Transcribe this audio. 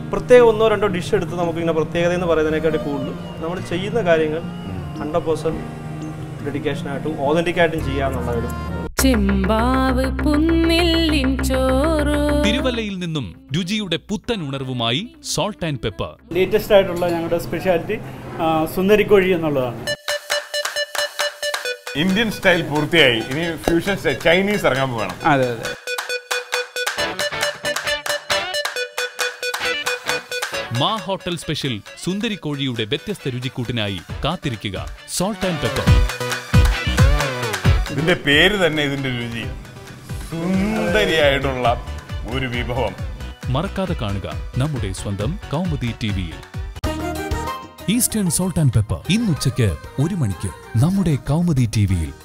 പ്രത്യേക ഒന്നോ രണ്ടോ ഡിഷ് എടുത്ത് നമുക്ക് ഇങ്ങനെ പ്രത്യേകത എന്ന് പറയുന്നതിനേക്കാട്ടി കൂടുതൽ നമ്മൾ ചെയ്യുന്ന കാര്യങ്ങൾ ഹൺഡ്രഡ് പെർസെൻറ്റ് ഡെഡിക്കേഷനായിട്ടും ഓതൻറ്റിക്കായിട്ടും ചെയ്യാന്നുള്ള ഒരു ചെമ്പാവ് പുന്നെല്ലിൻ ചോറ് തിരുവല്ലയിൽ നിന്നും രുചിയുടെ പുത്തൻ ഉണർവുമായി സോൾട്ട് ആൻഡ് പെപ്പർ ലേറ്റസ്റ്റ് ആയിട്ടുള്ള ഞങ്ങളുടെ സ്പെഷ്യാലിറ്റി സുന്ദരിക്കോഴി എന്നുള്ളതാണ് ഇന്ത്യൻ സ്റ്റൈൽ പൂർത്തിയായി ഇനി ഫ്യൂഷൻ സ്റ്റൈൽ ചൈനീസ് ഇറങ്ങാൻ പോകണം അതെ അതെ മാ ഹോട്ടൽ സ്പെഷ്യൽ സുന്ദരി കോഴിയുടെ വ്യത്യസ്ത രുചിക്കൂട്ടിനായി കാത്തിരിക്കുക സോൾട്ട് ആൻഡ് പെപ്പർ ഇതിന്റെ പേര് തന്നെ ഇതിന്റെ രുചി സുന്ദരിയായിട്ടുള്ള ഒരു വിഭവം മറക്കാതെ കാണുക നമ്മുടെ സ്വന്തം കൗമുദി ടിവിയിൽ ഈസ്റ്റേൺ സോൾട്ട് ആൻഡ് പെപ്പർ ഇന്നുച്ചയ്ക്ക് ഒരു മണിക്ക് നമ്മുടെ കൗമുദി ടിവിയിൽ